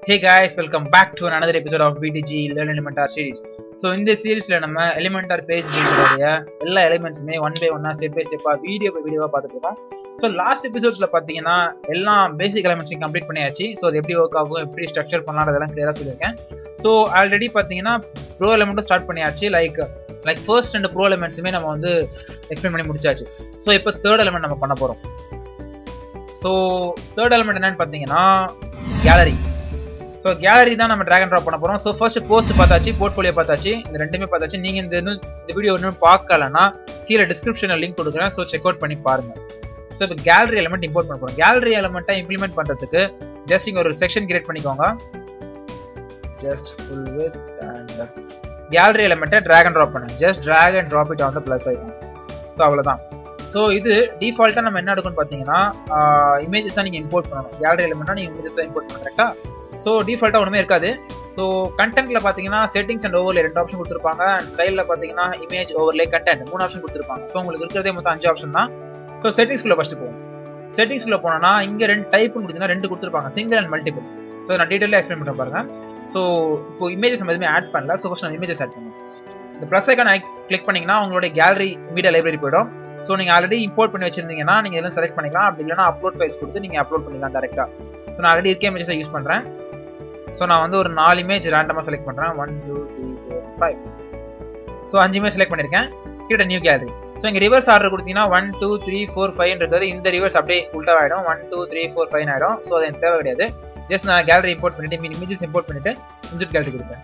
hey guys welcome back to another episode of BTG Learn Elementar series so இந்த சீரீஸ்ல நம்ம Elementor page பில்டருடைய எல்லா எலிமெண்ட்ஸுமே ஒன் பை ஒன்னா ஸ்டெப் பை ஸ்டெப்பாக வீடியோ பை வீடியோவாக பார்த்துட்டு இருக்கோம் ஸோ லாஸ்ட் எபிசோட்ஸில் பார்த்தீங்கன்னா எல்லா பேசிக் எலிமெண்ட்ஸையும் கம்ப்ளீட் பண்ணியாச்சு ஸோ அது எப்படி ஒர்க் ஆகும் எப்படி ஸ்ட்ரக்சர் பண்ணலான்றதெல்லாம் கிளியராக சொல்லியிருக்கேன் ஸோ ஆல்ரெடி பார்த்தீங்கன்னா ப்ரோ எலிமெண்ட்டும் ஸ்டார்ட் பண்ணியாச்சு லைக் லைக் ஃபர்ஸ்ட் ரெண்டு ப்ரோ எலிமெண்ட்ஸுமே நம்ம வந்து எக்ஸ்பிளைன் பண்ணி முடிச்சாச்சு ஸோ இப்போ தேர்ட் எலிமெண்ட் நம்ம பண்ண போகிறோம் ஸோ தேர்ட் எலிமெண்ட் என்னன்னு பார்த்தீங்கன்னா கேலரி ஸோ கேலரி தான் நம்ம ட்ராக் அண்ட் ட்ராப் பண்ண போகிறோம் ஸோ ஃபர்ஸ்ட் போஸ்ட் பார்த்தாச்சு போர்ட்ஃபோலியோ பார்த்தாச்சு இந்த ரெண்டுமே பார்த்தாச்சு நீங்கள் இந்த இன்னும் இந்த வீடியோ இன்னும் பார்க்கலன்னா கீழே டிஸ்கிரிப்ஷனில் லிங்க் கொடுக்குறேன் ஸோ செக் அவுட் பண்ணி பாருங்க ஸோ இப்போ கேலரி எலமெண்ட் இம்போர்ட் பண்ண போகிறோம் கேலரி எலமெண்ட்டை இம்ப்ளிமெண்ட் பண்ணுறதுக்கு ஜஸ்ட் இங்கே ஒரு செக்ஷன் கிரியேட் பண்ணிக்கோங்க just full with and gallery எலமெண்ட்டை ட்ராக் அண்ட் ட்ராப் பண்ணுங்க just drag and drop it on the plus icon so அவ்வளோதான் ஸோ இது டிஃபால்ட்டாக நம்ம என்ன எடுக்கணும்னு பார்த்தீங்கன்னா இமேஜஸ் தான் நீங்கள் இம்போர்ட் பண்ணணும் கேலரி எலமெண்ட்டாக நீங்கள் இமேஜஸ் தான் இம்போர்ட் பண்ணணும் கரெக்டாக ஸோ டிஃபால்ட்டாக ஒன்றுமே இருக்காது ஸோ கண்டென்ட்ல பார்த்தீங்கன்னா செட்டிங்ஸ் அண்ட் ஓவர்லே ரெண்டு ஆப்ஷன் கொடுத்துருப்பாங்க அண்ட் ஸ்டைலில் பார்த்தீங்கன்னா இமேஜ் ஓவர்லே கண்டென்ட் மூணு ஆப்ஷன் கொடுத்துருப்பாங்க ஸோ உங்களுக்கு இருக்கிறதே மொத்தம் அஞ்சு ஆப்ஷன் தான் ஸோ செட்டிங்ஸ்குள்ளே ஃபஸ்ட்டு போகும் செட்டிங்ஸ்குள்ளே போனோம்னா இங்கே ரெண்டு டைப்னு கொடுத்தீங்கன்னா ரெண்டு கொடுத்துருப்பாங்க சிங்கிள் அண்ட் மல்டிபிள் ஸோ நான் டீட்டெயிலாக எக்ஸ்பிளைன் பண்ணுறேன் பாருங்க ஸோ இப்போ இமேஜஸ் நம்ம எதுவுமே ஆட் பண்ணல ஸோ ஃபஸ்ட் நம்ம இமேஜஸ் ஆட் பண்ணுவோம் இந்த ப்ளஸ் ஐக்கான் கிளிக் பண்ணிங்கன்னா உங்களுடைய கேலரி மீடியா லைப்ரரி போயிடும் ஸோ நீங்கள் ஆல்ரெடி இம்போர்ட் பண்ணி வச்சிருந்தீங்கன்னா நீங்கள் இதெல்லாம் செலக்ட் பண்ணிக்கலாம் அப்படி இல்லைனா அப்லோட் ஃபைல்ஸ் கொடுத்து நீங்கள் அப்லோட் பண்ணிக்கலாம் டேரெக்டாக ஸோ நான் ஆல்ரெடி இருக்க இமேஜஸை யூஸ் பண்ணுறேன் ஸோ நான் வந்து ஒரு நாலு இமேஜ் ரேண்டமாக செலக்ட் பண்ணுறேன் one two three four five so அஞ்சு இமேஜ் செலக்ட் பண்ணியிருக்கேன் கிட்ட நியூ கேலரி ஸோ இங்கே ரிவர்ஸ் ஆர்டர் கொடுத்தீங்கன்னா ஒன் டூ த்ரீ ஃபோர் ஃபைவ்ன்றது இந்த ரிவர்ஸ் அப்படியே உல்ட்டா ஆகிடும் one two three four five ஆகிடும் ஸோ அது எனக்கு தேவை கிடையாது ஜஸ்ட் நான் கேலரி இம்போர்ட் பண்ணிட்டு மீன் இமேஜஸ் இம்போர்ட் பண்ணிட்டு இன்சர்ட் கேலரி கொடுப்பேன்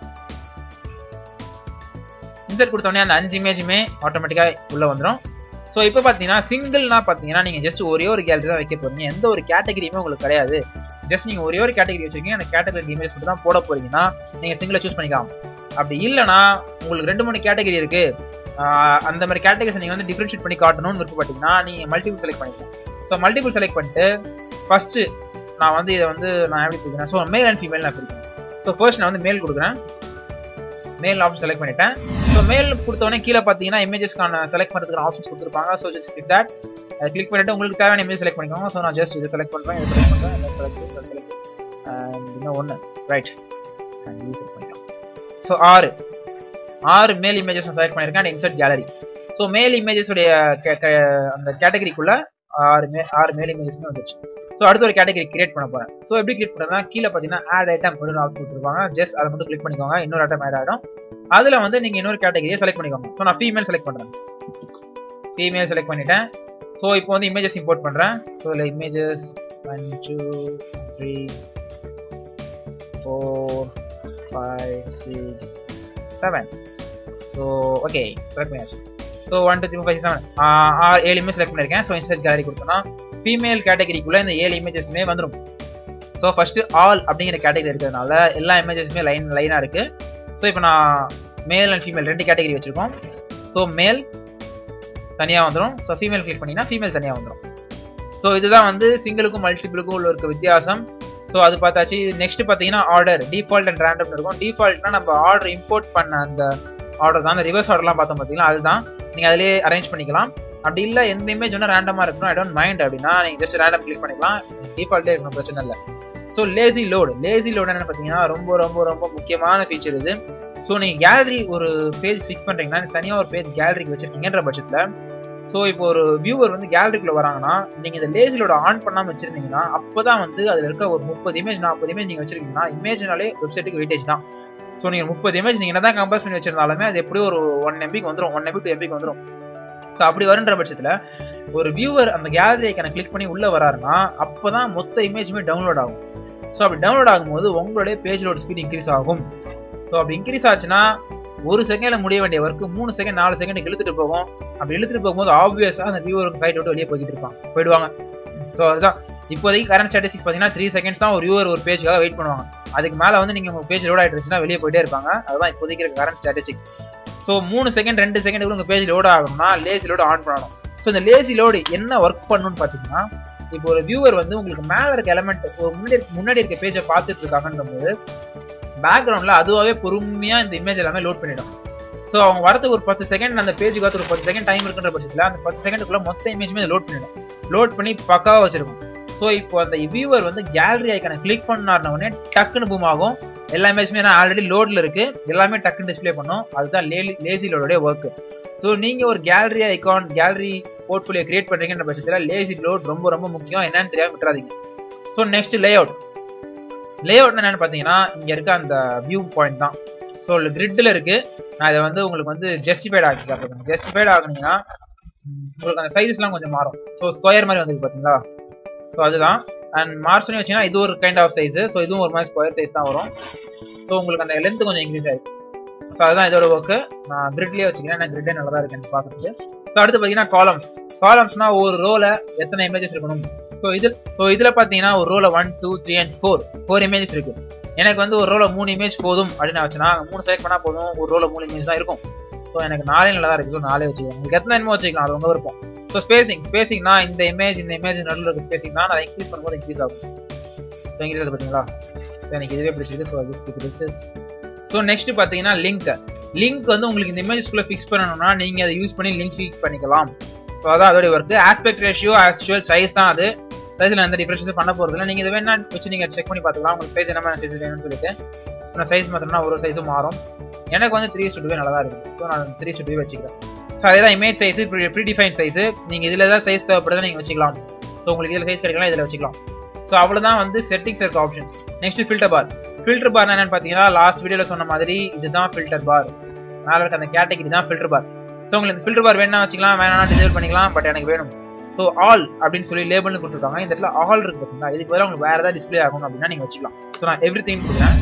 இன்சர்ட் கொடுத்தோடனே அந்த அஞ்சு இமேஜுமே ஆட்டோமேட்டிக்காக உள்ளே வந்துடும் ஸோ இப்போ பார்த்தீங்கன்னா சிங்கிள்னா பார்த்தீங்கன்னா நீங்கள் ஜஸ்ட் ஒரே ஒரு கேலரி தான் வைக்க போறீங்க எந்த ஒரு கேட்டகரியுமே உங்களுக்கு கிடையாது ஜஸ்ட் நீங்கள் ஒரே ஒரு கேட்டகரி வச்சிருக்கீங்க அந்த கேட்டகரி இமேஜ் மட்டும் தான் போட போறீங்கன்னா நீங்கள் சிங்கிளை சூஸ் பண்ணிக்கலாம் அப்படி இல்லைனா உங்களுக்கு ரெண்டு மூணு கேட்டகரி இருக்கு அந்த மாதிரி கேட்டகரிஸ் நீங்கள் வந்து டிஃப்ரென்ஷியேட் பண்ணி காட்டணும்னு விருப்பப்பட்டீங்கன்னா நீங்கள் மல்டிபிள் செலக்ட் பண்ணிக்கலாம் ஸோ மல்டிபிள் செலக்ட் பண்ணிட்டு ஃபர்ஸ்ட் நான் வந்து இதை வந்து நான் எப்படி பிடிக்கிறேன் ஸோ மேல் அண்ட் ஃபீமேல் நான் பிடிக்கிறேன் ஸோ ஃபர்ஸ்ட் நான் வந்து மேல் கொடுக்குறேன் மேல் ஆப்ஷன் செலக்ட் பண்ணிட்டேன் ஸோ மேல் கொடுத்தவொடனே கீழே பார்த்தீங்கன்னா இமேஜஸ்க்கான செலக்ட் பண்ணுறதுக்கு ஆப்ஷன்ஸ் கொடுத்துருப்பாங்க ஸோ ஜஸ்ட் கிளிக் தட் அதை கிளிக் பண்ணிட்டு உங்களுக்கு தேவையான இமேஜ் செலக்ட் பண்ணிக்கோங்க ஸோ நான் ஜஸ்ட் இதை செலக்ட் பண்ணுறேன் இதை செலக்ட் பண்ணுறேன் இதை செலக்ட் செலக்ட் அண்ட் இன்னும் ஒன்று ரைட் அண்ட் இது செலக்ட் பண்ணிக்கலாம் ஸோ ஆறு ஆறு மேல் இமேஜஸ் நான் செலக்ட் பண்ணியிருக்கேன் and insert gallery so male இமேஜஸுடைய அந்த கேட்டகரிக்குள்ள ஆறு மே ஆறு மேல் இமேஜஸ்மே வந்துச்சு ஸோ அடுத்த ஒரு கேட்டகரி கிரியேட் பண்ண போறேன் ஸோ எப்படி கிரியேட் பண்ணுறதுனா கீழே பார்த்தீங்கன்னா ஆட் ஐட்டம் அப்படின்னு ஆப்ஷன் கொடுத்துருப்பாங்க ஜஸ்ட் அதை மட்டும் கிளிக் பண்ணிக்கோங்க இன்னொரு ஐட்டம் ஆட் ஆகிடும் அதில் வந்து நீங்கள் இன்னொரு கேட்டகரியை செலக்ட் பண்ணிக்கோங்க ஸோ நான் ஃபீமேல் செலக்ட் பண்ணுறேன் ஃபீமேல் செலக்ட் பண்ணிட்டேன் ஸோ இப்போ வந்து இமேஜஸ் இம்போர்ட் பண்ணுறேன் ஸோ இதில் images one two three four five six seven so okay select பண்ணியாச்சு so one two three five seven ஆறு ஏழு இமேஜ் செலக்ட் பண்ணியிருக்கேன் ஸோ இன்ஸ்டர் கேலரி கொடுத்தோன்னா ஃபீமேல் கேட்டகரிக்குள்ளே இந்த ஏழு இமேஜஸ்மே வந்துடும் ஸோ ஃபஸ்ட்டு ஆல் அப்படிங்கிற கேட்டகரி இருக்கிறதுனால எல்லா இமேஜஸுமே லைன் லைனாக இருக்குது ஸோ இப்போ நான் மேல் அண்ட் ஃபீமேல் ரெண்டு கேட்டகரி வச்சுருக்கோம் ஸோ மேல் தனியாக வந்துடும் ஸோ ஃபீமேல் கிளிக் பண்ணிங்கன்னா ஃபீமேல் தனியாக வந்துடும் ஸோ இதுதான் வந்து சிங்கிளுக்கும் மல்டிபிளுக்கும் உள்ள இருக்க வித்தியாசம் ஸோ அது பார்த்தாச்சு நெக்ஸ்ட் பார்த்தீங்கன்னா ஆர்டர் டிஃபால்ட் அண்ட் ரேண்டம் இருக்கும் டிஃபால்ட்னா நம்ம ஆர்டர் இம்போர்ட் பண்ண அந்த ஆர்டர் தான் அந்த ரிவர்ஸ் ஆர்டர்லாம் பார்த்தோம் பார்த்தீங்கன்னா அதுதான் நீங்கள் அதிலே அரேஞ்ச் பண்ணிக்கலாம் அப்படி இல்லை எந்த இமேஜ் ஒன்றும் ரேண்டமாக இருக்கணும் ஐ டோன்ட் மைண்ட் அப்படின்னா நீங்கள் ஜஸ்ட் ரேண்டம் கிளிக் பண்ணிக்கலாம் டிஃபால்ட்டே இருக்கணும் பிரச்சனை இல்லை so lazy load lazy load என்னன்னு பார்த்தீங்கன்னா ரொம்ப ரொம்ப ரொம்ப முக்கியமான ஃபீச்சர் இது ஸோ நீங்கள் கேலரி ஒரு பேஜ் ஃபிக்ஸ் பண்ணுறீங்கன்னா தனியாக ஒரு பேஜ் கேலரிக்கு வச்சிருக்கீங்கன்ற பட்சத்தில் ஸோ இப்போ ஒரு வியூவர் வந்து கேலரிக்குள்ள வராங்கன்னா நீங்கள் இந்த லேசி லோட ஆன் பண்ணாமல் வச்சிருந்தீங்கன்னா அப்போ தான் வந்து அதில் இருக்க ஒரு முப்பது இமேஜ் நாற்பது இமேஜ் நீங்கள் வச்சிருக்கீங்கன்னா இமேஜ்னாலே வெப்சைட்டுக்கு வெயிட்டேஜ் தான் ஸோ நீங்கள் முப்பது இமேஜ் நீங்கள் என்ன தான் கம்பேர் பண்ணி வச்சிருந்தாலுமே அது எப்படியும் ஒரு ஒன் எம்பிக்கு வந்துடும் ஒன் எம்பி டூ எம்பிக்கு வந்துடும் ஸோ அப்படி வருன்ற பட்சத்தில் ஒரு வியூவர் அந்த கேலரி ஐக்கனை கிளிக் பண்ணி உள்ளே வராருன்னா அப்போ தான் மொத்த இமேஜுமே டவுன்லோட் ஆகும் ஸோ அப்படி டவுன்லோட் ஆகும்போது உங்களுடைய பேஜ் லோட் ஸ்பீட் இன்க்ரீஸ் ஆகும் ஸோ அப்படி இன்க்ரீஸ் ஆச்சுன்னா ஒரு செகண்டில் முடிய வேண்டிய ஒர்க்கு மூணு செகண்ட் நாலு செகண்ட் இழுத்துட்டு போகும் அப்படி இழுத்துட்டு போகும்போது ஆப்வியஸாக அந்த வியூவர் சைட் விட்டு வெளியே போய்கிட்டு இருப்பாங்க போயிடுவாங்க ஸோ அதுதான் இப்போதைக்கு கரண்ட் ஸ்டாட்டிஸ்டிக்ஸ் பார்த்தீங்கன்னா த்ரீ செகண்ட்ஸ் தான் ஒரு வியூவர் ஒரு பேஜுக்காக வெயிட் பண்ணுவாங்க அதுக்கு மேலே வந்து நீங்கள் உங்கள் பேஜ் லோட் ஆகிட்டு இருந்துச்சுன்னா வெளியே போயிட்டே இருப்பாங்க அதுதான் இப்போதைக்கு இருக்க கரண்ட் ஸ்டாட்டிஸ்டிக்ஸ் ஸோ மூணு செகண்ட் ரெண்டு செகண்ட் உங்கள் பேஜ் லோட் ஆகணும்னா லேசி லோடு ஆன் பண்ணணும் ஸோ இந்த லேசி லோடு என்ன ஒர்க் பண்ணணும்னு பார்த்தீங்கன்னா இப்போ ஒரு வியூவர் வந்து உங்களுக்கு மேலே இருக்க எலமெண்ட் ஒரு முன்னாடி முன்னாடி இருக்க பேஜை பார்த்துட்டு இருக்காங்கன்ற போது பேக்ரவுண்டில் அதுவாகவே பொறுமையாக இந்த இமேஜ் எல்லாமே லோட் பண்ணிடும் ஸோ அவங்க வரதுக்கு ஒரு பத்து செகண்ட் அந்த பேஜுக்கு வரதுக்கு ஒரு பத்து செகண்ட் டைம் இருக்குன்ற பட்சத்தில் அந்த பத்து செகண்டுக்குள்ள மொத்த இமேஜுமே லோட் பண்ணிடும் லோட் பண்ணி பக்காவாக வச்சிருக்கும் ஸோ இப்போ அந்த வியூவர் வந்து கேலரி ஐக்கான கிளிக் பண்ணாருன உடனே டக்குன்னு பூம் ஆகும் எல்லா இமேஜுமே நான் ஆல்ரெடி லோடில் இருக்கு எல்லாமே டக்குன்னு டிஸ்ப்ளே பண்ணும் அதுதான் லே லேசி லோடோடைய ஒர்க் ஸோ நீங்கள் ஒரு gallery icon gallery portfolio create பண்ணுறீங்கன்ற பட்சத்தில் லேசி லோட் ரொம்ப ரொம்ப முக்கியம் என்னன்னு தெரியாமல் விட்டுறாதீங்க so next layout layout என்னன்னு பார்த்தீங்கன்னா இங்கே இருக்க அந்த வியூ பாயிண்ட் தான் ஸோ கிரிட்டில் இருக்கு நான் இதை வந்து உங்களுக்கு வந்து ஜஸ்டிஃபைட் ஆக்கி காட்டுறேன் ஜஸ்டிஃபைட் ஆகுனீங்கன்னா உங்களுக்கு அந்த சைஸஸ்லாம் கொஞ்சம் மாறும் ஸோ ஸ்கொயர் மாதிரி வந்து பார்த்தீங்களா ஸோ அதுதான் அண்ட் மார்ச்னு வச்சிங்கன்னா இது ஒரு கைண்ட் ஆஃப் சைஸ் ஸோ இதுவும் ஒரு மாதிரி ஸ்கொயர் சைஸ் தான் வரும் ஸோ உங்களுக்கு அந்த லென்த் கொஞ்சம் இன்க்ரீஸ் ஆயிருக்கு ஸோ அதுதான் இதோட ஒர்க்கு நான் கிரிட்லேயே வச்சுக்கிறேன் ஏன்னா கிரிட்டே நல்லா தான் இருக்குன்னு பார்க்குறதுக்கு ஸோ அடுத்து பார்த்தீங்கன்னா காலம்ஸ் காலம்ஸ்னா ஒரு ரோல எத்தனை இமேஜஸ் இருக்கணும் ஸோ இது ஸோ இதில் பார்த்தீங்கன்னா ஒரு ரோல one two three and four four images இருக்கு எனக்கு வந்து ஒரு ரோல மூணு இமேஜ் போதும் அப்படின்னு வச்சுனா மூணு செலக்ட் பண்ணால் போதும் ஒரு ரோல மூணு இமேஜ் தான் இருக்கும் ஸோ எனக்கு நாலே நல்லா தான் இருக்குது ஸோ நாலே வச்சுக்கலாம் உங்களுக்கு எத்தனை இனிமே வச்சுக்கலாம் அது உங்க விருப்பம் ஸோ ஸ்பேசிங் ஸ்பேசிங்னா இந்த இமேஜ் இந்த இமேஜ் நடுவில் இருக்க ஸ்பேசிங் தான் நான் இன்க்ரீஸ் பண்ணும்போது இன்க்ரீஸ் ஆகும் ஸோ இன்க்ரீஸ் ஆகுது பார்த்தீங்களா ஸோ எனக்கு இதுவே பிடிச்சிருக்கு so just keep distance so next பார்த்தீங்கன்னா லிங்க் லிங்க் வந்து உங்களுக்கு இந்த இமேஜ்குள்ளே ஃபிக்ஸ் பண்ணணும்னா நீங்கள் அதை யூஸ் பண்ணி லிங்க் ஃபிக்ஸ் பண்ணிக்கலாம் ஸோ அதான் அதோடைய work aspect ratio actual size தான் அது சைஸில் எந்த டிஃப்ரென்ஸும் பண்ண போகிறது இல்லை நீங்கள் இது வேணா வச்சு நீங்கள் செக் பண்ணி பார்த்துக்கலாம் உங்களுக்கு சைஸ் என்ன சைஸ் வேணும்னு சொல்லிட்டு நான் சைஸ் மாத்திரம்னா ஒரு சைஸும் மாறும் எனக்கு வந்து த்ரீ ஸ்டுடியோ நல்லா தான் இருக்குது ஸோ நான் த்ரீ ஸ்டுடியோ வச்சுக்கிறேன் ஸோ அதே தான் image size predefine size நீங்கள் இதில் தான் சைஸ் தேவைப்படுறதை நீங்கள் வச்சுக்கலாம் ஸோ உங்களுக்கு இதில் சைஸ் கிடைக்கலாம் இதில் வச்சுக்கலாம் ஸோ அவ்வளோதான் வந்து செட்டிங்ஸ் இருக்க options next filter bar filter bar என்னன்னு பார்த்தீங்கன்னா லாஸ்ட் வீடியோவில் சொன்ன மாதிரி இதுதான் ஃபில்டர் பார் மேலே இருக்க அந்த கேட்டகரி தான் ஃபில்டர் பார் ஸோ உங்களுக்கு இந்த ஃபில்டர் பார் வேணா வச்சுக்கலாம் வேணா டிசைல் பண்ணிக்கலாம் பட் எனக்கு வேணும் ஸோ ஆல் அப்படின்னு சொல்லி லேபிள்னு கொடுத்துருக்காங்க இந்த இடத்துல ஆல் இருக்கு பார்த்தீங்களா இதுக்கு பதிலாக உங்களுக்கு வேறு ஏதாவது டிஸ்பிளே ஆகணும் அப்படின்னா நீங்கள் வச்சுக்கலாம் ஸோ நான் எவ்ரி திங் கொடுக்குறேன்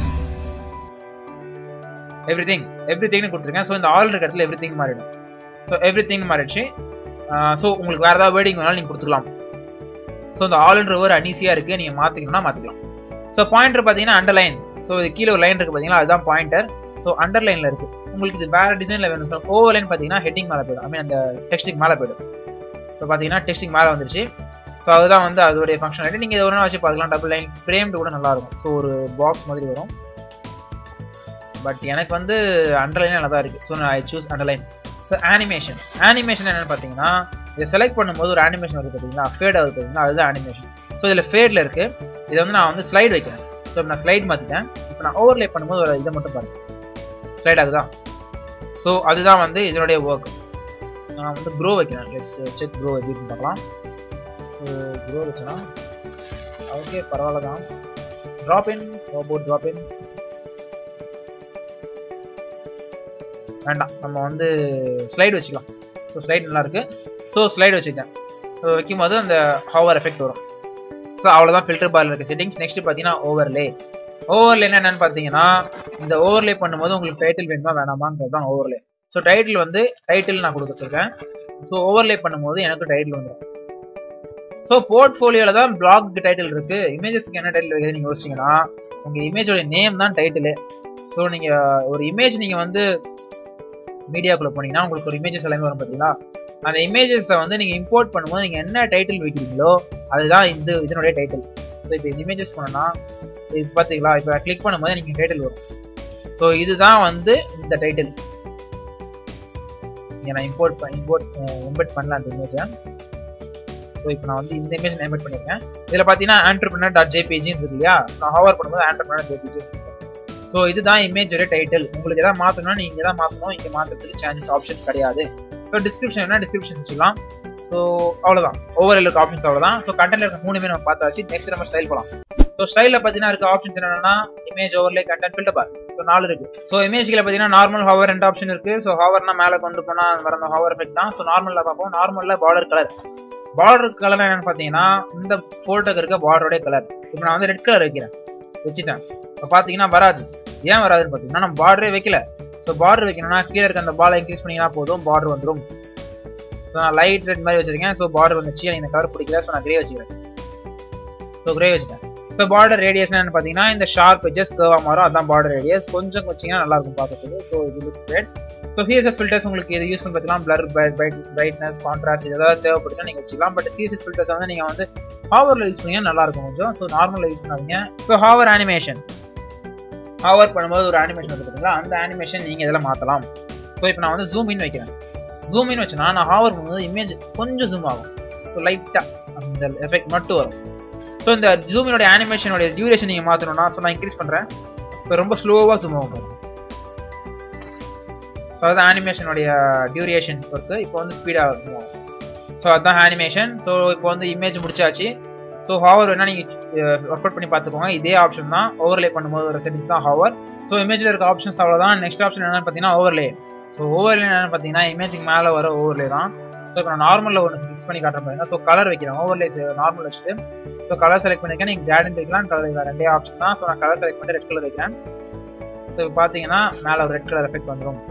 எவ்ரி திங் எவ்ரி திங்னு கொடுத்துருக்கேன் ஸோ இந்த ஆல் இருக்க இடத்துல எவ்ரி திங் மாறிடும் ஸோ எவ்ரி திங் மாறிடுச்சு ஸோ உங்களுக்கு வேறு ஏதாவது வேர்டிங் வேணாலும் நீங்கள் கொடுத்துக்கலாம் ஸோ இந்த ஆல்ன்ற ஒரு அனீசியாக இருக்குது நீங்கள் மாற்றிக்கணும்னா மாற்றிக்கலாம் ஸோ பாயிண்டர் பார்த்தீங்கன்னா அண்டர்லைன் ஸோ இது கீழே ஒரு லைன் இருக்குது பார்த்தீங்களா அதுதான் பாயிண்டர் ஸோ அண்டர்லைனில் இருக்குது உங்களுக்கு இது வேறு டிசைனில் வேணும் ஸோ ஓவர் லைன் பார்த்தீங்கன்னா ஹெட்டிங் மேலே போயிடும் ஐ மீன் அந்த டெக்ஸ்டிங் மேலே போயிடும் ஸோ பார்த்தீங்கன்னா டெக்ஸ்டிங் மேலே வந்துருச்சு ஸோ அதுதான் வந்து அதோடைய ஃபங்க்ஷனாலிட்டி நீங்கள் இதை ஒரு நாள் வச்சு பார்க்கலாம் டபுள் லைன் ஃப்ரேம்டு கூட நல்லாயிருக்கும் ஸோ ஒரு பாக்ஸ் மாதிரி வரும் பட் எனக்கு வந்து அண்டர்லைன் நல்லா தான் இருக்குது ஸோ நான் I choose underline so animation animation என்னென்னு பார்த்தீங்கன்னா இதை செலக்ட் பண்ணும்போது ஒரு ஆனிமேஷன் வருது பார்த்தீங்களா ஃபேட் ஆகுது பார்த்தீங்கன்னா அதுதான் ஆனிமேஷன் ஸோ இதில் ஃபேடில் இருக்குது இதை வந்து நான் வந்து ஸ்லைட் வைக்கிறேன் ஸோ நான் ஸ்லைட் மாற்றிட்டேன் இப்போ நான் ஓவர்லே பண்ணும்போது ஒரு இதை மட்டும் பாருங்கள் ஸ்லைட் ஆகுதா ஸோ அதுதான் வந்து இதனுடைய ஒர்க் நான் வந்து க்ரோ வைக்கிறேன் லெட்ஸ் செக் க்ரோ எப்படி பார்க்கலாம் ஸோ க்ரோ வச்சேன்னா ஓகே பரவாயில்ல தான் drop in robot drop in வேண்டாம் நம்ம வந்து ஸ்லைடு வச்சுக்கலாம் ஸோ ஸ்லைட் நல்லா இருக்கு ஸோ ஸ்லைடு வச்சுருக்கேன் ஸோ வைக்கும்போது அந்த ஹவர் எஃபெக்ட் வரும் ஸோ அவ்வளோதான் ஃபில்டர் பாரில் இருக்க செட்டிங்ஸ் நெக்ஸ்ட் பார்த்தீங்கன்னா ஓவர்லே ஓவர்லே என்னென்னு பார்த்தீங்கன்னா இந்த ஓவர்லே பண்ணும்போது உங்களுக்கு டைட்டில் வேணுமா வேணாமான்றது தான் ஓவர்லே ஸோ டைட்டில் வந்து டைட்டில் நான் கொடுத்துருக்கேன் ஸோ ஓவர்லே பண்ணும்போது எனக்கு டைட்டில் வந்துடும் ஸோ போர்ட்ஃபோலியோவில் தான் பிளாக் டைட்டில் இருக்கு இமேஜஸ்க்கு என்ன டைட்டில் வைக்கிறது நீங்கள் யோசிச்சிங்கன்னா உங்கள் இமேஜோட நேம் தான் டைட்டிலு ஸோ நீங்கள் ஒரு இமேஜ் நீங்கள் வந்து மீடியாக்குள்ளே போனீங்கன்னா உங்களுக்கு ஒரு இமேஜஸ் எல்லாமே வரும் பார்த்தீங்களா அந்த இமேஜஸை வந்து நீங்கள் இம்போர்ட் பண்ணும்போது நீங்கள் என்ன டைட்டில் வைக்கிறீங்களோ அதுதான் இந்த இதனுடைய டைட்டில் ஸோ இப்போ இந்த இமேஜஸ் போனோன்னா இது பார்த்தீங்களா இப்போ கிளிக் பண்ணும்போது நீங்கள் டைட்டில் வரும் ஸோ இதுதான் வந்து இந்த டைட்டில் இங்கே நான் இம்போர்ட் பண்ணி இம்போர்ட் இம்போர்ட் பண்ணல அந்த இமேஜை ஸோ இப்போ நான் வந்து இந்த இமேஜ் இம்போர்ட் பண்ணியிருக்கேன் இதில் பார்த்தீங்கன்னா ஆண்டர்பிரினர் டாட் ஜேபிஜின்னு இருக்கு இல்லையா நான் ஹவர் பண்ணும்போது ஆண்டர்பிரினர் ஜேபிஜி ஸோ இதுதான் இமேஜோட டைட்டில் உங்களுக்கு எதாவது மாற்றணும்னா நீங்கள் எதாவது மாற்றணும் இங்கே மாற்றுறதுக்கு சான்சஸ் ஆப்ஷன்ஸ் கிடையாது ஸோ டிஸ்கிரிப்ஷன் என்ன டிஸ்கிரிப்ஷன் வச்சுக்கலாம் ஸோ அவ்வளோதான் ஓவர் இருக்க ஆப்ஷன்ஸ் அவ்வளோதான் ஸோ கண்டென்ட் இருக்க மூணுமே நம்ம பார்த்தாச்சு நெக்ஸ்ட் நம்ம ஸ்டைல் போகலாம் ஸோ ஸ்டைலில் பார்த்தீங்கன்னா இருக்க ஆப்ஷன்ஸ் என்னன்னா image overlay content filter bar so நாலு இருக்கு ஸோ இமேஜ்ல பார்த்தீங்கன்னா நார்மல் ஹவர் ரெண்டு ஆப்ஷன் இருக்கு ஸோ ஹவர்னா மேலே கொண்டு போனால் வர அந்த ஹவர் எஃபெக்ட் தான் ஸோ நார்மலில் பார்ப்போம் நார்மலில் பார்டர் கலர் பார்டர் கலர் என்னன்னு பார்த்தீங்கன்னா இந்த ஃபோட்டோக்கு இருக்க பார்டரோடைய கலர் இப்போ நான் வந்து ரெட் கலர் வைக்கிறேன் வச்சுட்டேன் இப்போ பார்த்தீங்கன்னா வராது ஏன் வராதுன்னு பார்த்தீங்கன்னா நம்ம பார்டரே வைக்கல ஸோ பார்டர் வைக்கணும்னா கீழே இருக்க அந்த பாலை இன்க்ரீஸ் பண்ணிங்கன்னா போதும் பார்டர் வந்துடும் ஸோ நான் லைட் ரெட் மாதிரி வச்சிருக்கேன் ஸோ பார்டர் வந்துச்சு எனக்கு இந்த கலர் பிடிக்கல ஸோ நான் கிரே வச்சுக்கிறேன் ஸோ கிரே வச்சுட்டேன் இப்போ பார்டர் ரேடியஸ் என்னன்னு பார்த்தீங்கன்னா இந்த ஷார்ப் எஜஸ் கர்வாக மாறும் அதான் பார்டர் ரேடியஸ் கொஞ்சம் வச்சிங்கன்னா நல்லா இருக்கும் பார்க்கறதுக்கு ஸோ இது looks great so CSS filters உங்களுக்கு இது யூஸ் பண்ணி பார்த்துக்கலாம் பிளர் பிரைட்னஸ் கான்ட்ராஸ்ட் ஏதாவது தேவைப்படுச்சா நீங்கள் வச்சுக்கலாம் பட் சிஎஸ்எஸ் ஃபில்டர்ஸ் வந்து நீங்கள் வந்து ஹாவரில் யூஸ் பண்ணீங்கன்னா நல்லா இருக்கும் கொஞ்சம் ஸோ நார்மலில் யூஸ் பண்ணாதீங்க ஸோ ஹாவர் அனிமேஷன் ஹவர் பண்ணும்போது ஒரு அனிமேஷன் வந்து பார்த்தீங்களா அந்த அனிமேஷன் நீங்கள் இதில் மாற்றலாம் ஸோ இப்போ நான் வந்து ஜூம் இன் வைக்கிறேன் ஜூம் இன் வச்சேன்னா நான் ஹவர் பண்ணும்போது இமேஜ் கொஞ்சம் ஜூம் ஆகும் ஸோ லைட்டாக அந்த எஃபெக்ட் மட்டும் வரும் ஸோ இந்த ஜூமினோட அனிமேஷனோட டியூரேஷன் நீங்கள் மாற்றணும்னா ஸோ நான் இன்க்ரீஸ் பண்ணுறேன் இப்போ ரொம்ப ஸ்லோவாக ஜூம் ஆகும் ஸோ அதுதான் அனிமேஷனுடைய டியூரேஷன் ஒர்க்கு இப்போ வந்து ஸ்பீடாக ஜூம் ஆகும் ஸோ அதுதான் அனிமேஷன் ஸோ இப்போ வந்து இமேஜ் முடிச்சாச்சு ஸோ ஹவர் வேணால் நீங்கள் ஒர்க் அவுட் பண்ணி பார்த்துக்கோங்க இதே ஆப்ஷன் தான் ஓவர்லே பண்ணும்போது ஒரு செட்டிங்ஸ் தான் ஹவர் ஸோ இமேஜில் இருக்க ஆப்ஷன்ஸ் அவ்வளோதான் நெக்ஸ்ட் ஆப்ஷன் என்னன்னு பார்த்தீங்கன்னா ஓவர்லே ஸோ ஓவர்லே என்னன்னு பார்த்தீங்கன்னா இமேஜுக்கு மேலே வர ஓவர்லே தான் ஸோ இப்போ நான் நார்மலில் ஒன்று ஃபிக்ஸ் பண்ணி காட்டுறேன் பாருங்க ஸோ கலர் வைக்கிறேன் ஓவர்லே நார்மல் வச்சுட்டு ஸோ கலர் செலக்ட் பண்ணிருக்கேன் நீங்கள் கிராடின் வைக்கலாம் கலர் வைக்கலாம் ரெண்டே ஆப்ஷன் தான் ஸோ நான் கலர் செலக்ட் பண்ணி ரெட் கலர் வைக்கிறேன் ஸோ இப்போ பார்த்தீங்கன்னா மேலே ஒரு ரெட் கலர் எஃபெக்ட் வந்துடும்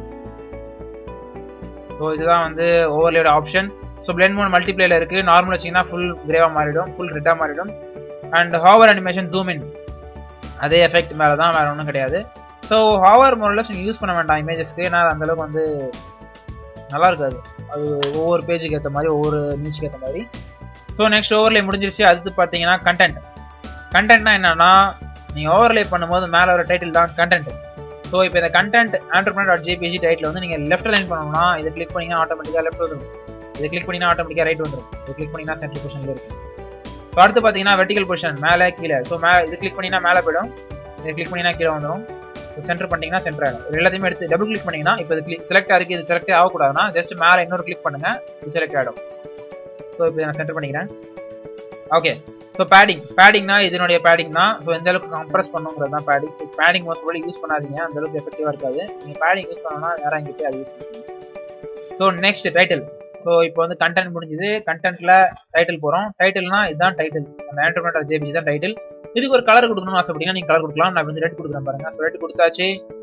ஸோ இதுதான் வந்து ஓவர்லேயோட ஆப்ஷன் ஸோ பிளெண்ட் மோட் மல்டிப்ளேல இருக்குது நார்மல் வச்சிங்கன்னா ஃபுல் கிரேவாக மாறிடும் ஃபுல் ரெட்டாக மாறிடும் and hover animation zoom in அதே எஃபெக்ட் மேலே தான் வேறு ஒன்றும் கிடையாது ஸோ ஹாவர் மோட்லஸ் நீங்கள் யூஸ் பண்ண வேண்டாம் இமேஜஸ்க்கு ஏன்னா அது அந்தளவுக்கு வந்து நல்லா இருக்காது அது ஒவ்வொரு பேஜுக்கு ஏற்ற மாதிரி ஒவ்வொரு நியூஸ்க்கு ஏற்ற மாதிரி ஸோ நெக்ஸ்ட் ஓவர்லே முடிஞ்சிருச்சு அடுத்து பார்த்தீங்கன்னா கண்டென்ட் கண்டென்ட்னா என்னன்னா நீங்கள் ஓவர்லே பண்ணும்போது மேலே ஒரு டைட்டில் தான் கண்டென்ட் ஸோ இப்போ இந்த content entrepreneur dot JPG title வந்து நீங்கள் லெஃப்ட் லைன் பண்ணணும்னா இதை கிளிக் பண்ணிங்கன்னா ஆட்டோமேட்டிக்காக லெஃப்ட் வந்துடும் இதை கிளிக் பண்ணிங்கன்னா ஆட்டோமேட்டிக்காக ரைட் வந்துடும் இதை கிளிக் பண்ணிங்கன்னா சென்ட்ரல் பொசிஷனில் இருக்கும் ஸோ அடுத்து பார்த்தீங்கன்னா வெர்டிகல் பொசிஷன் மேலே கீழே ஸோ மே இது கிளிக் பண்ணிங்கன்னா மேலே போயிடும் இதை கிளிக் பண்ணிங்கன்னா கீழே வந்துடும் சென்டர் பண்ணிங்கன்னா சென்டர் ஆகிடும் இது எல்லாத்தையுமே எடுத்து டபுள் கிளிக் பண்ணிங்கன்னா இப்போ இது கிளிக் செலக்ட் ஆகிருக்கு இது செலக்ட் ஆகக்கூடாதுன்னா ஜஸ்ட் மேலே இன்னொரு கிளிக் பண்ணுங்க இது செலக்ட் ஆகிடும் ஸோ இப்போ நான் சென்டர் பண்ணிக்கிறேன் ஓகே ஸோ பேடிங் பேடிங்னா இதனுடைய பேடிங் தான் ஸோ எந்த அளவுக்கு கம்ப்ரஸ் பண்ணுங்கிறது தான் பேடிங் பேடிங் மோஸ்ட் போல யூஸ் பண்ணாதீங்க அந்த அளவுக்கு எஃபெக்டிவாக இருக்காது நீங்கள் பேடிங் யூஸ் பண்ணணும்னா நேரம் இங்கே போய் அதை யூஸ் பண்ணுங்க ஸோ நெக்ஸ்ட் டைட்டில் ஸோ இப்போ வந்து கண்டென்ட் முடிஞ்சது கண்டென்ட்ல டைட்டில் போகிறோம் டைட்டில்னா இதுதான் டைட்டில் அந்த ஆண்டர்பிரினர் ஜேபிஜி தான் டைட்டில் இதுக்கு ஒரு கலர் கொடுக்கணும்னு ஆசைப்பட்டீங்கன்னா நீங்கள் கலர் கொடுக்கலாம் நான் வந்து ரெட் கொடுக்குறேன் பாருங்க ஸோ ரெட் கொடுத்தாச்சு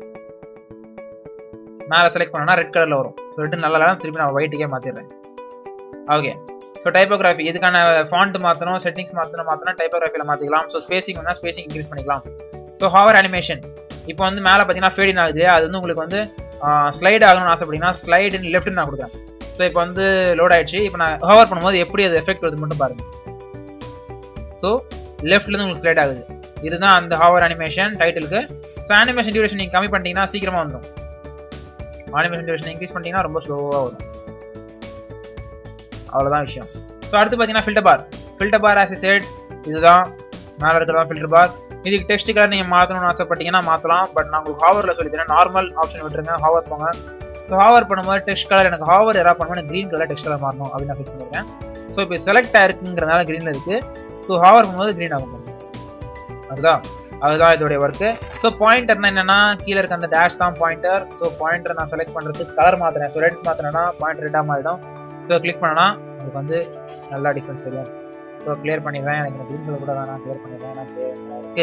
மேலே செலக்ட் பண்ணனா ரெட் கலரில் வரும் ஸோ ரெட் நல்லா இல்லைனா திருப்பி நான் ஒயிட்டுக்கே மாற்றிடுறேன் ஓகே ஸோ டைப்போகிராஃபி இதுக்கான ஃபாண்ட் மாற்றணும் செட்டிங்ஸ் மாற்றணும் மாற்றணும் டைப்போகிராஃபியில் மாற்றிக்கலாம் ஸோ ஸ்பேசிங் வேணால் ஸ்பேசிங் இன்க்ரீஸ் பண்ணிக்கலாம் ஸோ ஹவர் அனிமேஷன் இப்போ வந்து மேலே பார்த்தீங்கன்னா ஃபேடின் ஆகுது அது வந்து உங்களுக்கு வந்து ஸ்லைட் ஆகணும்னு ஆசைப்பட்டீங்கன்னா ஸ்லைட் இன் லெஃப்ட் நான் கொடுக்குறேன் ஸோ இப்போ வந்து லோட் ஆயிடுச்சு இப்போ நான் ஹவர் பண்ணும்போது எப்படி அது எஃபெக்ட் வருது மட்டும் பாருங்க ஸோ லெஃப்ட்லேருந்து உங்களுக்கு ஸ்லைட் ஆகுது இதுதான் அந்த ஹவர் அனிமேஷன் டைட்டிலுக்கு ஸோ அனிமேஷன் டியூரேஷன் நீங்கள் கம்மி பண்ணிட்டீங்கன்னா சீக்கிரமாக வந்துடும் அனிமேஷன் டியூரேஷன் இன்க்ரீஸ் பண்ணிட்டீங்கன்னா ரொம்ப ஸ்லோவாக வரும் அவ்வளோதான் விஷயம் ஸோ அடுத்து பார்த்தீங்கன்னா filter bar filter bar as set இதுதான் மேலே இருக்கிறதா ஃபில்டர் பார் இதுக்கு டெக்ஸ்ட் கலர் நீங்கள் மாற்றணும்னு ஆசைப்பட்டீங்கன்னா மாற்றலாம் பட் நான் உங்களுக்கு ஹாவரில் சொல்லித்தரேன் நார்மல் ஆப்ஷன் விட்டுருங்க ஹாவர் போங்க ஸோ ஹாவர் பண்ணும்போது டெக்ஸ்ட் கலர் எனக்கு ஹாவர் எரா பண்ணும்போது க்ரீன் கலர் டெக்ஸ்ட் கலர் மாறணும் அப்படின்னு நான் ஃபிக்ஸ் பண்ணியிருக்கேன் ஸோ இப்போ செலக்ட் ஆயிருக்குங்கிறனால க்ரீனில் இருக்குது ஸோ ஹாவர் பண்ணும்போது க்ரீன் ஆகும் அதுதான் அதுதான் இதோடைய ஒர்க்கு ஸோ பாயிண்டர்னா என்னன்னா கீழே இருக்க அந்த டேஷ் தான் பாயிண்டர் ஸோ பாயிண்டர் நான் செலக்ட் பண்ணுறதுக்கு கலர் மாற்றுறேன் ஸோ ரெட் மாற்றினேன்னா பாயிண்ட் ரெட்டாக மாறிடும் ஸோ கிளிக் பண்ணனா உங்களுக்கு வந்து நல்லா டிஃப்ரென்ஸ் தெரியும் ஸோ கிளியர் பண்ணிடுறேன் எனக்கு இந்த க்ரீன் கலர் கூட வேணாம் கிளியர் பண்ணிடுறேன் எனக்கு இருக்கு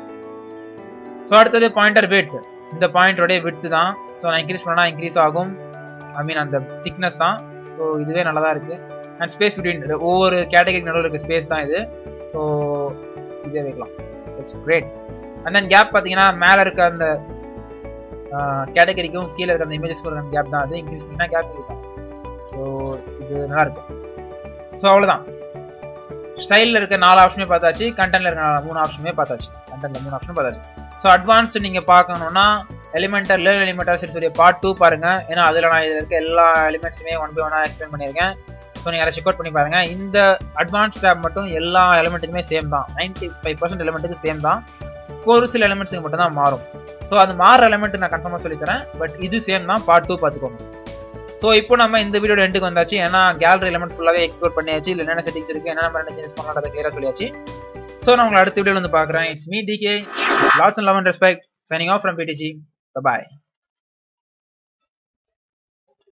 ஸோ அடுத்தது பாயிண்டர் வித் இந்த பாயிண்டோடைய வித்து தான் ஸோ நான் இன்க்ரீஸ் பண்ணா இன்க்ரீஸ் ஆகும் ஐ மீன் அந்த திக்னஸ் தான் ஸோ இதுவே நல்லா தான் இருக்குது அண்ட் ஸ்பேஸ் பிட்வீன் ஒவ்வொரு கேட்டகரி நடுவில் இருக்க ஸ்பேஸ் தான் இது ஸோ இதே வைக்கலாம் it's great and then gap பார்த்தீங்கன்னா மேலே இருக்க அந்த கேட்டகரிக்கும் கீழே இருக்க அந்த இமேஜஸ்க்கும் இருக்க கேப் தான் அது இன்க்ரீஸ் பண்ணினா கேப் இன்க்ரீஸ் ஆகும் ஸோ இது நல்லா இருக்கும் ஸோ அவ்வளோதான் ஸ்டைலில் இருக்க நாலு ஆப்ஷனுமே பார்த்தாச்சு கண்டென்ட்ல இருக்க மூணு ஆப்ஷனுமே பார்த்தாச்சு கண்டென்ட்ல மூணு ஆப்ஷனும் பார்த்தாச்சு ஸோ அட்வான்ஸ்டு நீங்கள் பார்க்கணுன்னா எலிமெண்டர் லேர்ன் எலிமெண்டர் சரி பார்ட் டூ பாருங்க ஏன்னா அதில் நான் இதில் இருக்க எல்லா எலிமெண்ட்ஸுமே ஒன் பை ஒன்னாக எக்ஸ்பிளைன் பண்ணியிருக்கேன் ஸோ நீங்கள் அதை செக் அவுட் பண்ணி பாருங்க இந்த அட்வான்ஸ் டேப் மட்டும் எல்லா எலிமெண்ட்டுக்குமே சேம் தான் நைன்டி ஃபைவ் பர்சன்ட் எலிமெண்ட்டுக்கு சேம் தான் ஒரு சில எலிமெண்ட்ஸுக்கு மட்டும் தான் மாறும் ஸோ அது மாற எலிமெண்ட் நான் கன்ஃபார்மாக சொல்லித்தரேன் பட் இது சேம் தான் பார்ட் டூ பார்த்துக்கோங்க ஸோ இப்போ நம்ம இந்த வீடியோட எண்டுக்கு வந்தாச்சு ஏன்னா கேலரி எலிமெண்ட் ஃபுல்லாகவே எக்ஸ்ப்ளோர் பண்ணியாச்சு இல்லை என்னென்ன செட்டிங்ஸ் இருக்குது என்னென்ன மாதிரி சேஞ்ச் பண்ணலாம் அதை கிளியராக சொல்லியாச்சு ஸோ நான் உங்களை அடுத்த வீடியோவில் வந்து பார்க்குறேன் it's me DK lots and love and respect signing off from PDG bye